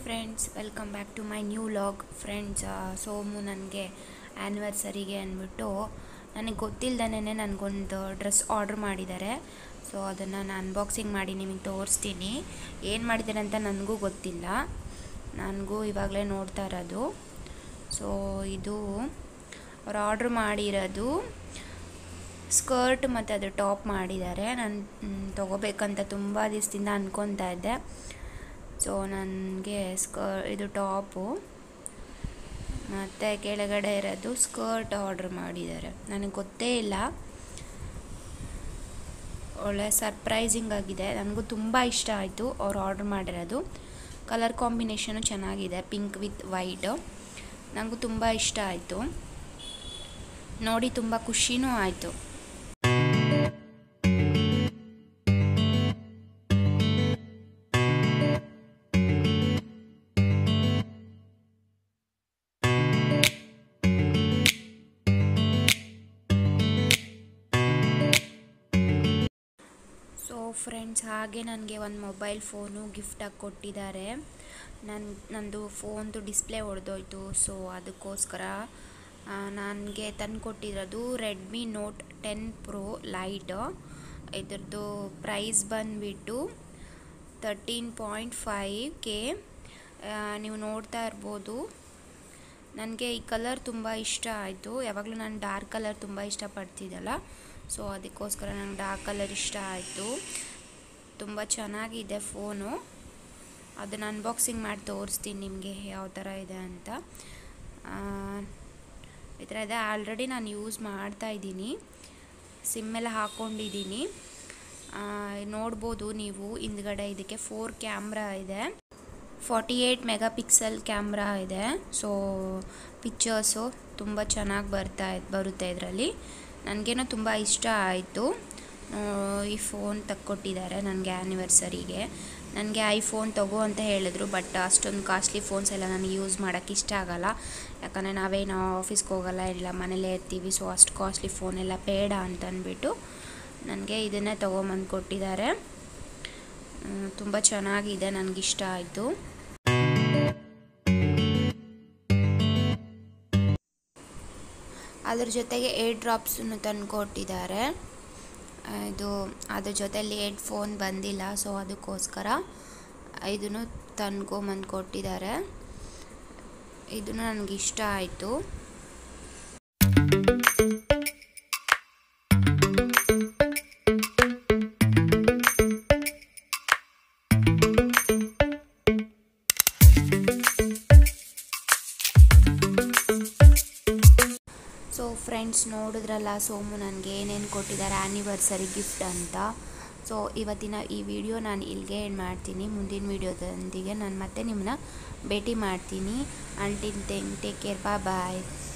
friends welcome back to my new vlog friends Somu ನನಗೆ ಆ್ಯನಿವರ್ಸರಿಗೆ ಅಂದ್ಬಿಟ್ಟು ನನಗೆ ಗೊತ್ತಿಲ್ಲದೇ ನನಗೊಂದು ಡ್ರೆಸ್ ಆರ್ಡ್ರ್ ಮಾಡಿದ್ದಾರೆ ಸೊ ಅದನ್ನು ನಾನು ಅನ್ಬಾಕ್ಸಿಂಗ್ ಮಾಡಿ ನಿಮಗೆ ತೋರಿಸ್ತೀನಿ ಏನು ಮಾಡಿದ್ದಾರೆ ಅಂತ ನನಗೂ ಗೊತ್ತಿಲ್ಲ ನನಗೂ ಇವಾಗಲೇ ನೋಡ್ತಾ ಇರೋದು ಸೊ ಇದು ಅವ್ರು ಆರ್ಡ್ರ್ ಮಾಡಿರೋದು ಸ್ಕರ್ಟ್ ಮತ್ತು ಅದು ಟಾಪ್ ಮಾಡಿದ್ದಾರೆ ನಾನು ತೊಗೋಬೇಕಂತ ತುಂಬ ದಿವಸದಿಂದ ಅನ್ಕೊತಾ ಇದ್ದೆ ಸೊ ನನಗೆ ಸ್ಕರ್ ಇದು ಟಾಪು ಮತ್ತು ಕೆಳಗಡೆ ಇರೋದು ಸ್ಕರ್ಟ್ ಆರ್ಡ್ರ್ ಮಾಡಿದ್ದಾರೆ ನನಗೆ ಗೊತ್ತೇ ಇಲ್ಲ ಒಳ್ಳೆ ಸರ್ಪ್ರೈಸಿಂಗ್ ಆಗಿದೆ ನನಗೂ ತುಂಬ ಇಷ್ಟ ಆಯಿತು ಅವ್ರು ಆರ್ಡ್ರ್ ಮಾಡಿರೋದು ಕಲರ್ ಕಾಂಬಿನೇಷನು ಚೆನ್ನಾಗಿದೆ ಪಿಂಕ್ ವಿತ್ ವೈಟ್ ನನಗೂ ತುಂಬ ಇಷ್ಟ ಆಯಿತು ನೋಡಿ ತುಂಬ ಖುಷಿನೂ ಆಯಿತು ಸೊ ಫ್ರೆಂಡ್ಸ್ ಹಾಗೆ ನನಗೆ ಒಂದು ಮೊಬೈಲ್ ಫೋನು ಗಿಫ್ಟಾಗಿ ಕೊಟ್ಟಿದ್ದಾರೆ ನನ್ನ ನಂದು ಫೋನ್ದು ಡಿಸ್ಪ್ಲೇ ಹೊಡೆದೋಯ್ತು ಸೊ ಅದಕ್ಕೋಸ್ಕರ ನನಗೆ ತಂದು ಕೊಟ್ಟಿರೋದು Redmi note ten pro lite ಇದ್ರದ್ದು ಪ್ರೈಸ್ ಬಂದುಬಿಟ್ಟು ತರ್ಟೀನ್ ಪಾಯಿಂಟ್ ಫೈವ್ ಕೆ ನೀವು ನೋಡ್ತಾ ಇರ್ಬೋದು ನನಗೆ ಈ ಕಲರ್ ತುಂಬ ಇಷ್ಟ ಆಯಿತು ಯಾವಾಗಲೂ ನಾನು ಡಾರ್ಕ್ ಕಲರ್ ತುಂಬ ಇಷ್ಟಪಡ್ತಿದ್ದಲ್ಲ ಸೊ ಅದಕ್ಕೋಸ್ಕರ ನಂಗೆ ಡಾರ್ಕ್ ಕಲರ್ ಇಷ್ಟ ಆಯಿತು ತುಂಬ ಚೆನ್ನಾಗಿದೆ ಫೋನು ಅದನ್ನು ಅನ್ಬಾಕ್ಸಿಂಗ್ ಮಾಡಿ ತೋರಿಸ್ತೀನಿ ನಿಮಗೆ ಯಾವ ಥರ ಇದೆ ಅಂತ ಈ ಥರ ಇದೆ ಆಲ್ರೆಡಿ ನಾನು ಯೂಸ್ ಮಾಡ್ತಾ ಇದ್ದೀನಿ ಸಿಮ್ಮೆಲ್ಲ ಹಾಕ್ಕೊಂಡಿದ್ದೀನಿ ನೋಡ್ಬೋದು ನೀವು ಹಿಂದ್ಗಡೆ ಇದಕ್ಕೆ ಫೋರ್ ಕ್ಯಾಮ್ರಾ ಇದೆ forty eight mega pixel camera ಇದೆ ಸೊ ಪಿಕ್ಚರ್ಸು ತುಂಬ ಚೆನ್ನಾಗಿ ಬರ್ತಾ ಬರುತ್ತೆ ಇದರಲ್ಲಿ ನನಗೇನೋ ತುಂಬ ಇಷ್ಟ ಆಯಿತು ಈ ಫೋನ್ ತಕ್ಕೊಟ್ಟಿದ್ದಾರೆ ನನಗೆ ಆ್ಯನಿವರ್ಸರಿಗೆ ನನಗೆ ಐಫೋನ್ ತಗೋ ಅಂತ ಹೇಳಿದ್ರು ಬಟ್ ಅಷ್ಟೊಂದು ಕಾಸ್ಟ್ಲಿ ಫೋನ್ಸ್ ಎಲ್ಲ ನನಗೆ ಯೂಸ್ ಮಾಡೋಕ್ಕೆ ಇಷ್ಟ ಆಗೋಲ್ಲ ಯಾಕಂದರೆ ನಾವೇನು ಆಫೀಸ್ಗೆ ಹೋಗೋಲ್ಲ ಇಲ್ಲ ಮನೇಲೇ ಇರ್ತೀವಿ ಸೊ ಅಷ್ಟು ಕಾಸ್ಟ್ಲಿ ಫೋನ್ ಎಲ್ಲ ಬೇಡ ಅಂತ ಅಂದ್ಬಿಟ್ಟು ನನಗೆ ಇದನ್ನೇ ತೊಗೊಂಬಂದು ಕೊಟ್ಟಿದ್ದಾರೆ ತುಂಬ ಚೆನ್ನಾಗಿದೆ ನನಗಿಷ್ಟ ಆಯಿತು ಅದ್ರ ಜೊತೆಗೆ ಏರ್ ಡ್ರಾಪ್ಸನ್ನು ತಂದು ಕೊಟ್ಟಿದ್ದಾರೆ ಇದು ಅದ್ರ ಜೊತೆಲಿ ಹೆಡ್ ಫೋನ್ ಬಂದಿಲ್ಲ ಸೊ ಅದಕ್ಕೋಸ್ಕರ ಇದನ್ನು ತಂದ್ಕೊಂಬಂದು ಕೊಟ್ಟಿದ್ದಾರೆ ಇದನ್ನು ನನಗೆ ಇಷ್ಟ ಆಯಿತು ಸೊ ಫ್ರೆಂಡ್ಸ್ ನೋಡಿದ್ರಲ್ಲ ಸೋಮು ನನಗೆ ಏನೇನು ಕೊಟ್ಟಿದ್ದಾರೆ ಆ್ಯನಿವರ್ಸರಿ ಗಿಫ್ಟ್ ಅಂತ ಸೊ ಇವತ್ತಿನ ಈ ವಿಡಿಯೋ ನಾನು ಇಲ್ಲಿಗೆ ಏನು ಮಾಡ್ತೀನಿ ಮುಂದಿನ ವಿಡಿಯೋದೊಂದಿಗೆ ನಾನು ಮತ್ತೆ ನಿಮ್ಮನ್ನ ಭೇಟಿ ಮಾಡ್ತೀನಿ ಅಂಟಿನ್ ಟೇಕ್ ಕೇರ್ ಬಾ ಬಾಯ್